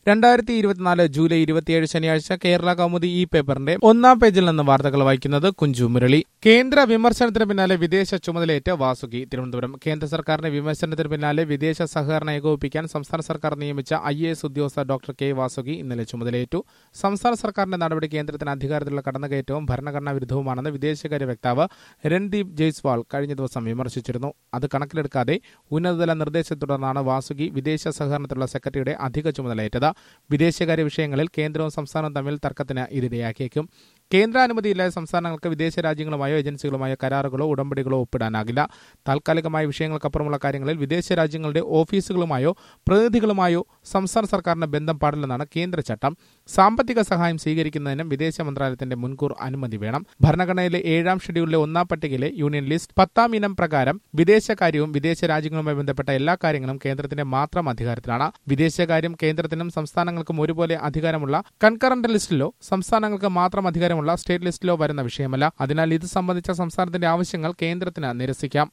രണ്ടായിരത്തി ഇരുപത്തിനാല് ജൂലൈ ഇരുപത്തിയേഴ് ശനിയാഴ്ച കേരള കൗമുദി ഈ പേപ്പറിന്റെ ഒന്നാം പേജിൽ നിന്ന് വാർത്തകൾ വായിക്കുന്നത് കുഞ്ചു മുരളി കേന്ദ്ര വിമർശനത്തിന് പിന്നാലെ വിദേശ ചുമതലയേറ്റ വാസുകി തിരുവനന്തപുരം കേന്ദ്ര സർക്കാരിന്റെ വിമർശനത്തിന് പിന്നാലെ വിദേശ സഹകരണം ഏകോപിപ്പിക്കാൻ സംസ്ഥാന സർക്കാർ നിയമിച്ച ഐ എ എസ് ഉദ്യോഗസ്ഥ ഡോക്ടർ കെ വാസുകി ഇന്നലെ ചുമതലയേറ്റു സംസ്ഥാന സർക്കാരിന്റെ നടപടി കേന്ദ്രത്തിന് അധികാരത്തിലുള്ള കടന്നുകയറ്റവും ഭരണഘടനാ വിരുദ്ധവുമാണെന്ന് വിദേശകാര്യ വക്താവ് രൺദീപ് ജയ്സ്വാൾ കഴിഞ്ഞ ദിവസം വിമർശിച്ചിരുന്നു അത് കണക്കിലെടുക്കാതെ ഉന്നതതല നിർദ്ദേശത്തെ തുടർന്നാണ് വാസുകി വിദേശ സഹകരണത്തിലുള്ള സെക്രട്ടറിയുടെ അധിക ചുമതലയേറ്റത് വിദേശകാര്യ വിഷയങ്ങളിൽ കേന്ദ്രവും സംസ്ഥാനവും തമ്മിൽ തർക്കത്തിന് ഇതിടയാക്കിയേക്കും കേന്ദ്രാനുമതിയില്ലാതെ സംസ്ഥാനങ്ങൾക്ക് വിദേശ രാജ്യങ്ങളുമായോ ഏജൻസികളുമായോ കരാറുകളോ ഉടമ്പടികളോ ഒപ്പിടാനാകില്ല താൽക്കാലികമായ വിഷയങ്ങൾക്കപ്പുറമുള്ള കാര്യങ്ങളിൽ വിദേശ രാജ്യങ്ങളുടെ ഓഫീസുകളുമായോ പ്രതിനിധികളുമായോ സംസ്ഥാന സർക്കാരിന് ബന്ധം പാടില്ലെന്നാണ് കേന്ദ്ര ചട്ടം സാമ്പത്തിക സഹായം സ്വീകരിക്കുന്നതിനും വിദേശ മന്ത്രാലയത്തിന്റെ മുൻകൂർ അനുമതി വേണം ഭരണഘടനയിലെ ഏഴാം ഷെഡ്യൂളിലെ ഒന്നാം പട്ടികയിലെ യൂണിയൻ ലിസ്റ്റ് പത്താം ഇനം പ്രകാരം വിദേശകാര്യവും വിദേശ രാജ്യങ്ങളുമായി ബന്ധപ്പെട്ട എല്ലാ കാര്യങ്ങളും കേന്ദ്രത്തിന്റെ മാത്രം അധികാരത്തിലാണ് വിദേശകാര്യം കേന്ദ്രത്തിനും സംസ്ഥാനങ്ങൾക്കും ഒരുപോലെ അധികാരമുള്ള കൺകറന്റ് ലിസ്റ്റിലോ സംസ്ഥാനങ്ങൾക്ക് മാത്രം അധികാരമുള്ള സ്റ്റേറ്റ് ലിസ്റ്റിലോ വരുന്ന വിഷയമല്ല അതിനാൽ ഇത് സംബന്ധിച്ച സംസ്ഥാനത്തിന്റെ ആവശ്യങ്ങൾ കേന്ദ്രത്തിന് നിരസിക്കാം